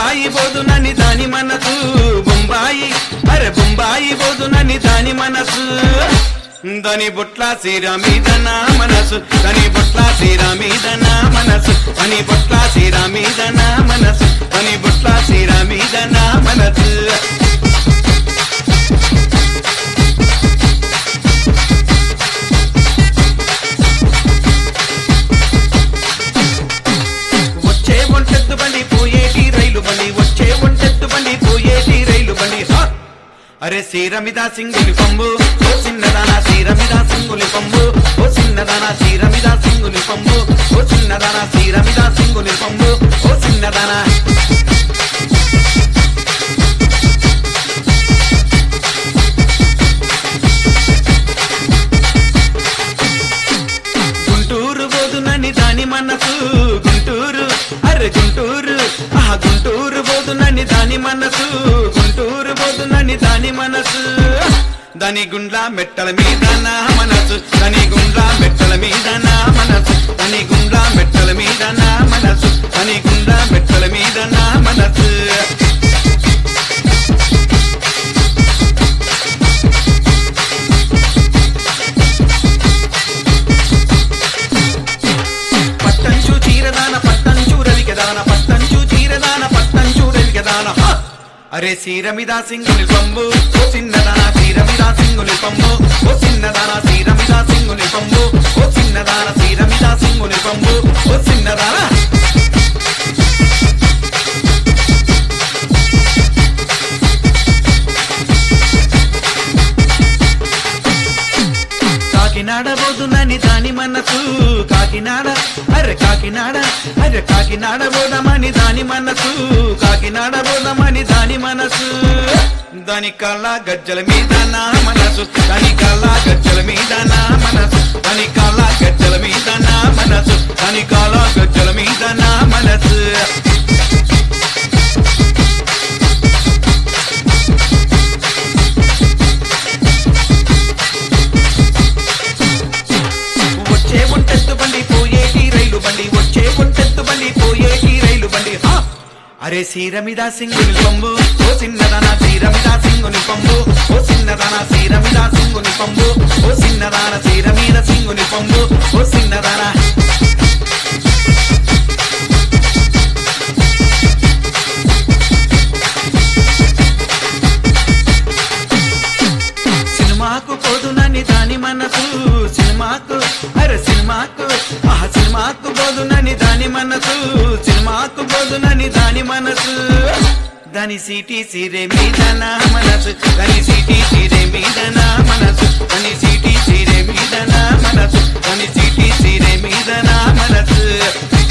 బొంబాయి బోదునని దాని మనసు బొంబాయి అరే బొంబాయి బోదునని దాని మనసు దాని బొట్ల సీర మీద నా మనసు దాని బొట్ల సీర మీద నా మనసు దాని బొట్ల సీర మీద నా మనసు దాని బొట్ల సీర మీద నా మనసు వచ్చే ఒంటెత్తు బండి పోయేటి రైలు బండి వచ్చే ఒంటెత్తు బండి పోయేటి రైలు బండి హా! అరే సీరమిద సింగులి పంబు ఓ చిన్నదానా సీరమిద సింగులి పంబు ఓ చిన్నదానా సీరమిద సింగులి పంబు ఓ చిన్నదానా సీరమిద సింగులి పంబు ఓ చిన్నదానా గుంటూరు బోదునని దాని మనసు గుంటూరు అరే గుంటూరు ఆ గుంటూరు బోదునని దాని మనసు గుంటూరు బోదునని దాని మనసు దాని గుండ్ల మెట్టల మీద నా మనసు దాని గుండ్ల మెట్టల మీద నా మనసు దాని గుండ్ల మెట్టల మీద నా మనసు దాని గుండ్ల మెట్టల మీద నా మనసు పట్టంచు చీరదాన పట్టంచు రవికదాన పట్టంచు చీరదాన పట్టంచు రవికదాన హ! అరే సీరమిదా సింగుని పంబు ఓ చిన్నదాన సీరమిదా సింగుని పంబు ఓ చిన్నదాన సీరమిదా సింగుని పంబు ఓ చిన్నదాన సీరమిదా సింగుని పంబు ఓ చిన్నదాన కాకినాడ బోదునని దాని మనసు కాకినాడ అరే కాకినాడ అరే కాకినాడ బోదమని దాని మనసు కాకినాడ బోదమని దాని మనసు దాని కళ్ళ గజ్జల మీద నా మనసు దాని కళ్ళ గజ్జల మీద నా మనసు దాని కళ్ళ గజ్జల మీద నా మనసు దాని కళ్ళ గజ్జల మీద నా మనసు వచ్చే ఒంటెత్తు బండి పోయేటి రైలు బండి వచ్చే ఒంటెత్తు బండి పోయేటి రైలు బండి హా! అరే సీరమిద సింగుని పంబు ఓ చిన్నదాన సీరమిద సింగుని పంబు ఓ చిన్నదాన సీరమిద సింగుని పంబు ఓ చిన్నదాన సీరమీద సింగుని పంబు ఓ చిన్నదాన సినిమాకు పోదునని దాని మనసు సినిమాకు అరే సినిమాకు ఆ సినిమాకు పోదునని దాని మనసు సినిమాకు పోదునని దాని మనసు దాని సిటీ సీరే మీద నా మనసు దాని సిటీ సీరే మీద నా మనసు దాని సిటీ సీరే మీద నా మనసు దాని సిటీ సీరే మీద నా మనసు